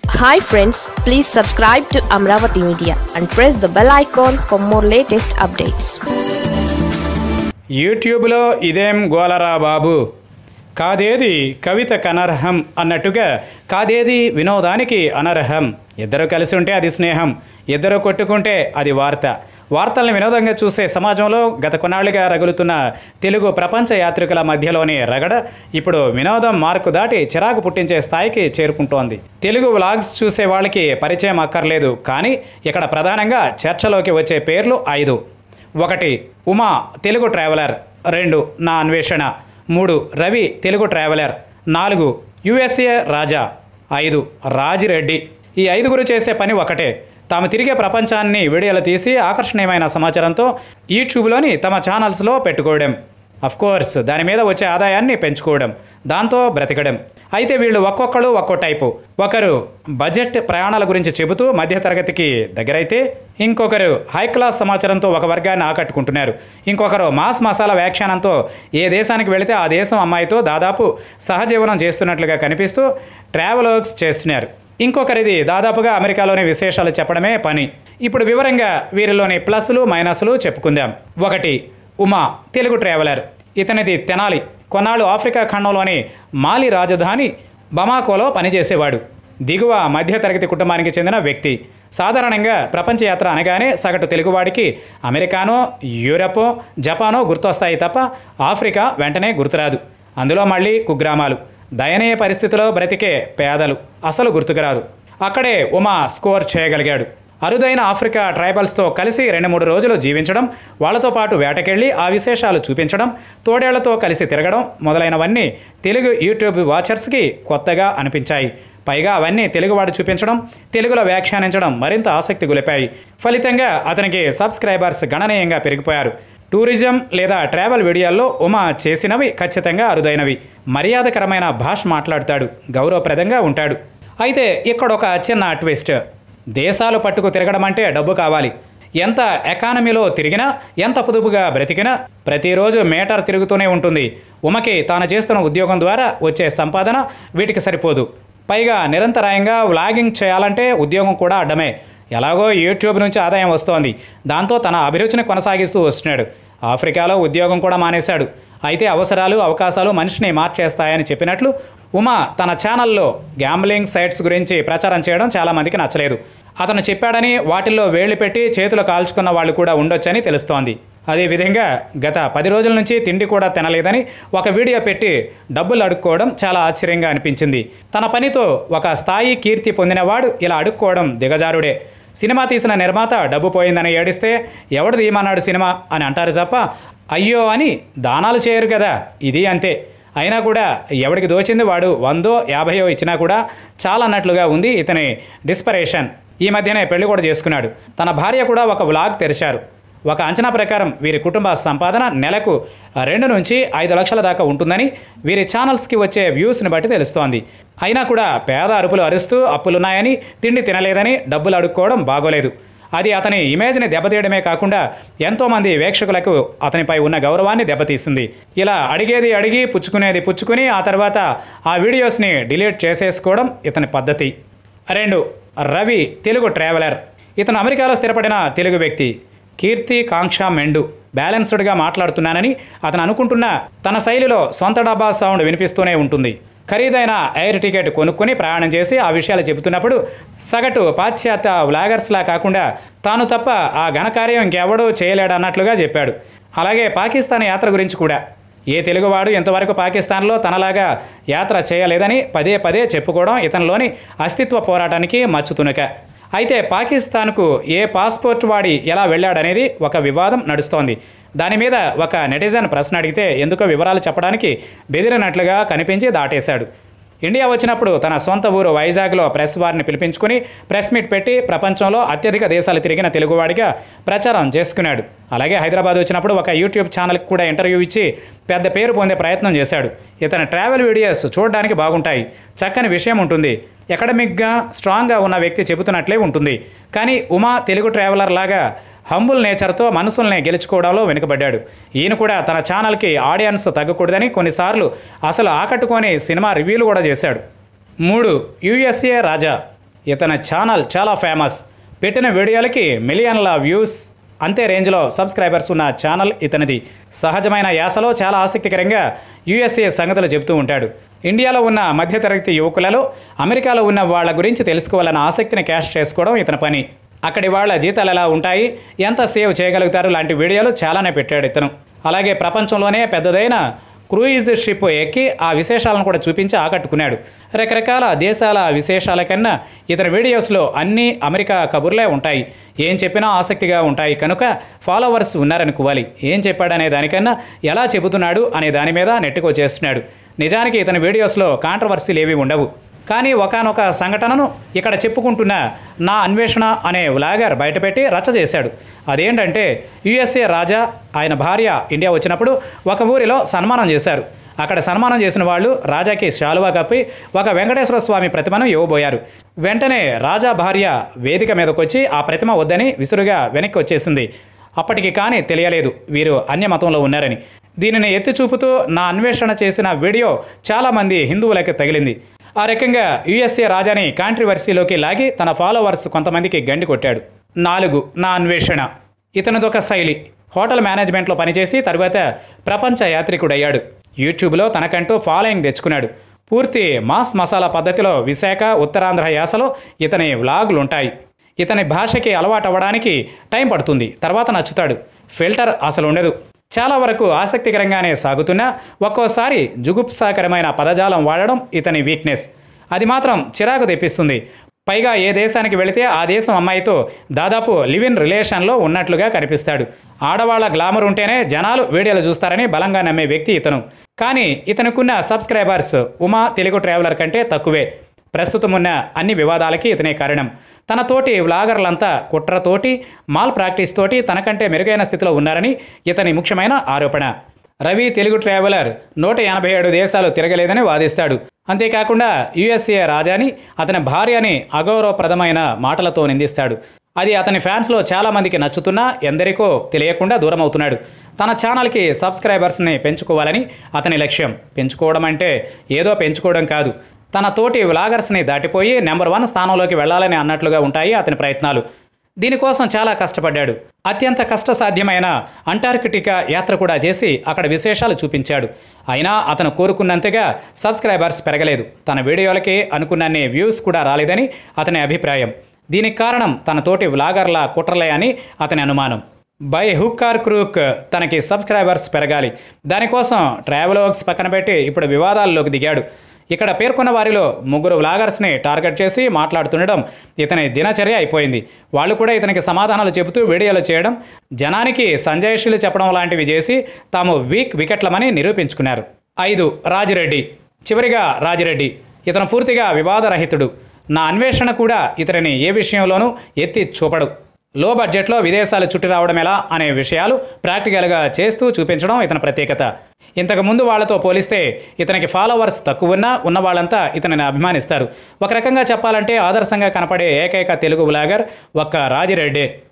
hi friends please subscribe to Amaravati media and press the bell icon for more latest updates యూట్యూబ్లో ఇదేం గోలరా బాబు కాదేది కవిత కనర్హం అన్నట్టుగా కాదేది వినోదానికి అనర్హం ఇద్దరు కలిసి ఉంటే అది స్నేహం ఇద్దరు కొట్టుకుంటే అది వార్త వార్తల్ని వినోదంగా చూసే సమాజంలో గత కొన్నాళ్లుగా రగులుతున్న తెలుగు ప్రపంచ యాత్రికుల మధ్యలోని రగడ ఇప్పుడు వినోదం మార్కు దాటి చిరాకు పుట్టించే స్థాయికి చేరుకుంటోంది తెలుగు వ్లాగ్స్ చూసే వాళ్ళకి పరిచయం అక్కర్లేదు కానీ ఇక్కడ ప్రధానంగా చర్చలోకి వచ్చే పేర్లు ఐదు ఒకటి ఉమా తెలుగు ట్రావెలర్ రెండు నా అన్వేషణ మూడు రవి తెలుగు ట్రావెలర్ నాలుగు యుఎస్ఏ రాజా ఐదు రాజిరెడ్డి ఈ ఐదుగురు చేసే పని ఒకటే తాము తిరిగే ప్రపంచాన్ని వీడియోలు తీసి ఆకర్షణీయమైన సమాచారంతో యూట్యూబ్లోని తమ ఛానల్స్లో పెట్టుకోవడం కోర్స్ దాని మీద వచ్చే ఆదాయాన్ని పెంచుకోవడం దాంతో బ్రతకడం అయితే వీళ్ళు ఒక్కొక్కరు ఒక్కో టైపు ఒకరు బడ్జెట్ ప్రయాణాల గురించి చెబుతూ మధ్యతరగతికి దగ్గరైతే ఇంకొకరు హై క్లాస్ సమాచారంతో ఒక వర్గాన్ని ఆకట్టుకుంటున్నారు ఇంకొకరు మాస్ మసాలా వ్యాఖ్యానంతో ఏ దేశానికి వెళితే ఆ దేశం అమ్మాయితో దాదాపు సహజీవనం చేస్తున్నట్లుగా కనిపిస్తూ ట్రావెలర్స్ చేస్తున్నారు ఇంకొకరిది దాదాపుగా అమెరికాలోని విశేషాలు చెప్పడమే పని ఇప్పుడు వివరంగా వీరిలోని ప్లస్లు మైనస్లు చెప్పుకుందాం ఒకటి ఉమా తెలుగు ట్రావెలర్ ఇతనిది తెనాలి కొన్నాళ్ళు ఆఫ్రికా ఖండంలోని మాలి రాజధాని బమాకోలో పనిచేసేవాడు దిగువ మధ్యతరగతి కుటుంబానికి చెందిన వ్యక్తి సాధారణంగా ప్రపంచ యాత్ర అనగానే సగటు తెలుగువాడికి అమెరికానో యూరపో జపానో గుర్తొస్తాయి తప్ప ఆఫ్రికా వెంటనే గుర్తురాదు అందులో మళ్ళీ కుగ్రామాలు దయనీయ పరిస్థితిలో బ్రతికే పేదలు అసలు గుర్తుకురారు అక్కడే ఉమా స్కోర్ చేయగలిగాడు అరుదైన ఆఫ్రికా ట్రైబల్స్తో కలిసి రెండు మూడు రోజులు జీవించడం వాళ్ళతో పాటు వేటకెళ్ళి ఆ విశేషాలు చూపించడం తోడేళ్లతో కలిసి తిరగడం మొదలైనవన్నీ తెలుగు యూట్యూబ్ వాచర్స్కి కొత్తగా అనిపించాయి పైగా అవన్నీ తెలుగువాడు చూపించడం తెలుగులో వ్యాఖ్యానించడం మరింత ఆసక్తి గొలిపాయి ఫలితంగా అతనికి సబ్స్క్రైబర్స్ గణనీయంగా పెరిగిపోయారు టూరిజం లేదా ట్రావెల్ వీడియోల్లో ఉమా చేసినవి ఖచ్చితంగా అరుదైనవి మర్యాదకరమైన భాష మాట్లాడతాడు గౌరవప్రదంగా ఉంటాడు అయితే ఇక్కడ ఒక చిన్న ట్విస్ట్ దేశాలు పట్టుకు తిరగడం అంటే డబ్బు కావాలి ఎంత ఎకానమీలో తిరిగినా ఎంత పొదుపుగా బ్రతికినా ప్రతిరోజు మేటర్ తిరుగుతూనే ఉంటుంది ఉమకి తాను చేస్తున్న ఉద్యోగం ద్వారా వచ్చే సంపాదన వీటికి సరిపోదు పైగా నిరంతరాయంగా వ్లాగింగ్ చేయాలంటే ఉద్యోగం కూడా అడ్డమే ఎలాగో యూట్యూబ్ నుంచి ఆదాయం వస్తోంది దాంతో తన అభిరుచిని కొనసాగిస్తూ వస్తున్నాడు ఆఫ్రికాలో ఉద్యోగం కూడా మానేశాడు అయితే అవసరాలు అవకాశాలు మనిషిని మార్చేస్తాయని చెప్పినట్లు ఉమా తన ఛానల్లో గ్యాంబ్లింగ్ సైట్స్ గురించి ప్రచారం చేయడం చాలామందికి నచ్చలేదు అతను చెప్పాడని వాటిల్లో వేళ్లు పెట్టి చేతులు కాల్చుకున్న వాళ్ళు కూడా ఉండొచ్చని తెలుస్తోంది అదేవిధంగా గత పది రోజుల నుంచి తిండి కూడా తినలేదని ఒక వీడియో పెట్టి డబ్బులు అడుక్కోవడం చాలా ఆశ్చర్యంగా అనిపించింది తన పనితో ఒక స్థాయి కీర్తి పొందినవాడు ఇలా అడుక్కోవడం దిగజారుడే సినిమా తీసిన నిర్మాత డబ్బు పోయిందని ఏడిస్తే ఎవడు తీయమన్నాడు సినిమా అని అంటారు తప్ప అయ్యో అని దానాలు చేయరు కదా ఇది అంతే అయినా కూడా ఎవడికి దోచింది వాడు వందో యాభయో ఇచ్చినా కూడా చాలా అన్నట్లుగా ఉంది ఇతని డిస్పరేషన్ ఈ మధ్యనే పెళ్లి కూడా చేసుకున్నాడు తన భార్య కూడా ఒక వ్లాగ్ తెరిచారు ఒక అంచనా ప్రకారం వీరి కుటుంబ సంపాదన నెలకు రెండు నుంచి ఐదు లక్షల దాకా ఉంటుందని వీరి ఛానల్స్కి వచ్చే వ్యూస్ని బట్టి తెలుస్తోంది అయినా కూడా పేద అరుపులు అరుస్తూ అప్పులున్నాయని తిండి తినలేదని డబ్బులు అడుక్కోవడం బాగోలేదు అది అతని ఇమేజ్ని దెబ్బతీయడమే కాకుండా ఎంతోమంది వీక్షకులకు అతనిపై ఉన్న గౌరవాన్ని దెబ్బతీసింది ఇలా అడిగేది అడిగి పుచ్చుకునేది పుచ్చుకుని ఆ తర్వాత ఆ వీడియోస్ని డిలీట్ చేసేసుకోవడం ఇతని పద్ధతి రెండు రవి తెలుగు ట్రావెలర్ ఇతను అమెరికాలో స్థిరపడిన తెలుగు వ్యక్తి కీర్తి కాంక్ష మెండు బ్యాలెన్స్డ్గా మాట్లాడుతున్నానని అతను అనుకుంటున్న తన శైలిలో సొంత డబ్బా సౌండ్ వినిపిస్తూనే ఉంటుంది ఖరీదైన ఎయిర్ టికెట్ కొనుక్కొని ప్రయాణం చేసి ఆ విషయాలు చెబుతున్నప్పుడు సగటు పాశ్చాత్య వ్లాగర్స్లా కాకుండా తాను తప్ప ఆ ఘనకార్యం ఇంకెవడూ చేయలేడన్నట్లుగా చెప్పాడు అలాగే పాకిస్తాన్ యాత్ర గురించి కూడా ఏ తెలుగువాడు ఇంతవరకు పాకిస్తాన్లో తనలాగా యాత్ర చేయలేదని పదే పదే చెప్పుకోవడం ఇతనిలోని అస్తిత్వ పోరాటానికి మచ్చుతునక అయితే పాకిస్తాన్కు ఏ పాస్పోర్ట్ వాడి ఎలా వెళ్ళాడనేది ఒక వివాదం నడుస్తోంది దాని మీద ఒక నెటిజన్ ప్రశ్న అడిగితే ఎందుకో వివరాలు చెప్పడానికి బెదిరినట్లుగా కనిపించి దాటేశాడు ఇండియా వచ్చినప్పుడు తన సొంత ఊరు వైజాగ్లో ప్రెస్ వారిని పిలిపించుకుని ప్రెస్ మీట్ పెట్టి ప్రపంచంలో అత్యధిక దేశాలు తిరిగిన తెలుగువాడిగా ప్రచారం చేసుకున్నాడు అలాగే హైదరాబాద్ వచ్చినప్పుడు ఒక యూట్యూబ్ ఛానల్కి కూడా ఇంటర్వ్యూ ఇచ్చి పెద్ద పేరు పొందే ప్రయత్నం చేశాడు ఇతని ట్రావెల్ వీడియోస్ చూడడానికి బాగుంటాయి చక్కని విషయం ఉంటుంది ఎకడమిక్గా స్ట్రాంగ్గా ఉన్న వ్యక్తి చెబుతున్నట్లే ఉంటుంది కానీ ఉమా తెలుగు ట్రావెలర్ లాగా హంబుల్ నేచర్తో మనసుల్ని గెలుచుకోవడంలో వెనుకబడ్డాడు ఈయన కూడా తన ఛానల్కి ఆడియన్స్ తగ్గకూడదని కొన్నిసార్లు అసలు ఆకట్టుకొని సినిమా రివ్యూలు కూడా చేశాడు మూడు యుఎస్ఏ రాజా ఇతని ఛానల్ చాలా ఫేమస్ పెట్టిన వీడియోలకి మిలియన్ల వ్యూస్ అంతే రేంజ్లో సబ్స్క్రైబర్స్ ఉన్న ఛానల్ ఇతనిది సహజమైన యాసలో చాలా ఆసక్తికరంగా యుఎస్ఏ సంగతులు చెబుతూ ఉంటాడు ఇండియాలో ఉన్న మధ్యతరగతి యువకులలో అమెరికాలో ఉన్న వాళ్ళ గురించి తెలుసుకోవాలన్న ఆసక్తిని క్యాష్ చేసుకోవడం ఇతని పని అక్కడి వాళ్ళ జీతాలు ఎలా ఉంటాయి ఎంత సేవ్ చేయగలుగుతారు లాంటి వీడియోలు చాలానే పెట్టాడు ఇతను అలాగే ప్రపంచంలోనే పెద్దదైన క్రూయిజ్ షిప్ ఎక్కి ఆ విశేషాలను కూడా చూపించి ఆకట్టుకున్నాడు రకరకాల దేశాల విశేషాల కన్నా ఇతని వీడియోస్లో అన్నీ అమెరికా కబుర్లే ఉంటాయి ఏం చెప్పినా ఆసక్తిగా ఉంటాయి కనుక ఫాలోవర్స్ ఉన్నారనుకోవాలి ఏం చెప్పాడనే దానికన్నా ఎలా చెబుతున్నాడు అనే దాని మీద నెట్టుకొచ్చేస్తున్నాడు నిజానికి ఇతని వీడియోస్లో కాంట్రవర్సీలు ఏవి ఉండవు కానీ ఒకానొక సంఘటనను ఇక్కడ చెప్పుకుంటున్న నా అన్వేషణ అనే వ్లాగర్ బయటపెట్టి రచ్చ చేశాడు అదేంటంటే యుఎస్ఏ రాజా ఆయన భార్య ఇండియా వచ్చినప్పుడు ఒక ఊరిలో సన్మానం చేశారు అక్కడ సన్మానం చేసిన వాళ్ళు రాజాకి శాలువా కప్పి ఒక వెంకటేశ్వర స్వామి ప్రతిమను ఇవ్వబోయారు వెంటనే రాజా భార్య వేదిక మీదకొచ్చి ఆ ప్రతిమ వద్దని విసురుగా వెనక్కి వచ్చేసింది అప్పటికి కానీ తెలియలేదు వీరు అన్య మతంలో ఉన్నారని దీనిని ఎత్తి చూపుతూ నా అన్వేషణ చేసిన వీడియో చాలామంది హిందువులకి తగిలింది ఆ రకంగా యుఎస్ఏ రాజాని కాంట్రవర్సీలోకి లాగి తన ఫాలోవర్స్ కొంతమందికి గండి కొట్టాడు నాలుగు నా అన్వేషణ ఇతనిదొక శైలి హోటల్ మేనేజ్మెంట్లో పనిచేసి తరువాత ప్రపంచ యాత్రికుడయ్యాడు యూట్యూబ్లో తనకంటూ ఫాలోయింగ్ తెచ్చుకున్నాడు పూర్తి మాస్ మసాలా పద్ధతిలో విశాఖ ఉత్తరాంధ్ర యాసలో ఇతని వ్లాగులు ఉంటాయి ఇతని భాషకి అలవాటు అవ్వడానికి టైం పడుతుంది తర్వాత నచ్చుతాడు ఫిల్టర్ అసలు ఉండదు చాలా వరకు ఆసక్తికరంగానే సాగుతున్నా ఒక్కోసారి జుగుప్సాకరమైన పదజాలం వాడడం ఇతని వీక్నెస్ అది మాత్రం చిరాకు తెప్పిస్తుంది పైగా ఏ దేశానికి వెళితే ఆ దేశం అమ్మాయితో దాదాపు లివ్ ఇన్ రిలేషన్లో ఉన్నట్లుగా కనిపిస్తాడు ఆడవాళ్ల గ్లామర్ ఉంటేనే జనాలు వీడియోలు చూస్తారని బలంగా నమ్మే వ్యక్తి ఇతను కానీ ఇతనుకున్న సబ్స్క్రైబర్స్ ఉమా తెలుగు ట్రావెలర్ కంటే తక్కువే ప్రస్తుతం ఉన్న అన్ని వివాదాలకి ఇతనే కారణం తన తోటి వ్లాగర్లంతా కుట్రతోటి మాల్ ప్రాక్టీస్ తోటి తనకంటే మెరుగైన స్థితిలో ఉన్నారని ఇతని ముఖ్యమైన ఆరోపణ రవి తెలుగు ట్రావెలర్ నూట ఎనభై ఏడు దేశాలు తిరగలేదని వాదిస్తాడు అంతేకాకుండా యుఎస్ఏ రాజాని అతని భార్యని అగౌరవప్రదమైన మాటలతో నిందిస్తాడు అది అతని ఫ్యాన్స్లో చాలామందికి నచ్చుతున్నా ఎందరికో తెలియకుండా దూరం అవుతున్నాడు తన ఛానల్కి సబ్స్క్రైబర్స్ని పెంచుకోవాలని అతని లక్ష్యం పెంచుకోవడం అంటే ఏదో పెంచుకోవడం కాదు తన తోటి వ్లాగర్స్ని దాటిపోయి నెంబర్ వన్ స్థానంలోకి వెళ్ళాలని అన్నట్లుగా ఉంటాయి అతని ప్రయత్నాలు దీనికోసం చాలా కష్టపడ్డాడు అత్యంత కష్టసాధ్యమైన అంటార్కిటికా యాత్ర కూడా చేసి అక్కడ విశేషాలు చూపించాడు అయినా అతను కోరుకున్నంతగా సబ్స్క్రైబర్స్ పెరగలేదు తన వీడియోలకి అనుకున్నన్ని వ్యూస్ కూడా రాలేదని అతని అభిప్రాయం దీనికి కారణం తన తోటి వ్లాగర్ల కుట్రలే అని అతని అనుమానం బై హుక్ ఆర్ క్రూక్ తనకి సబ్స్క్రైబర్స్ పెరగాలి దానికోసం ట్రావెలోగ్స్ పక్కన పెట్టి ఇప్పుడు వివాదాల్లోకి దిగాడు ఇక్కడ పేర్కొన్న వారిలో ముగ్గురు వ్లాగర్స్ని టార్గెట్ చేసి మాట్లాడుతుండడం ఇతని దినచర్య అయిపోయింది వాళ్ళు కూడా ఇతనికి సమాధానాలు చెబుతూ వీడియోలు చేయడం జనానికి సంజయశీలు చెప్పడం లాంటివి చేసి తాము వీక్ వికెట్లమని నిరూపించుకున్నారు ఐదు రాజిరెడ్డి చివరిగా రాజిరెడ్డి ఇతను పూర్తిగా వివాదరహితుడు నా అన్వేషణ కూడా ఇతనిని ఏ విషయంలోనూ ఎత్తి చూపడు లో బడ్జెట్లో విదేశాలు చుట్టి రావడం ఎలా అనే విషయాలు ప్రాక్టికల్గా చేస్తూ చూపించడం ఇతని ప్రత్యేకత ఇంతకు ముందు వాళ్ళతో పోలిస్తే ఇతనికి ఫాలోవర్స్ తక్కువ ఉన్నా ఉన్న వాళ్ళంతా ఇతనిని అభిమానిస్తారు ఒక రకంగా చెప్పాలంటే ఆదర్శంగా కనపడే ఏకైక తెలుగు బ్లాగర్ ఒక్క రాజిరెడ్డే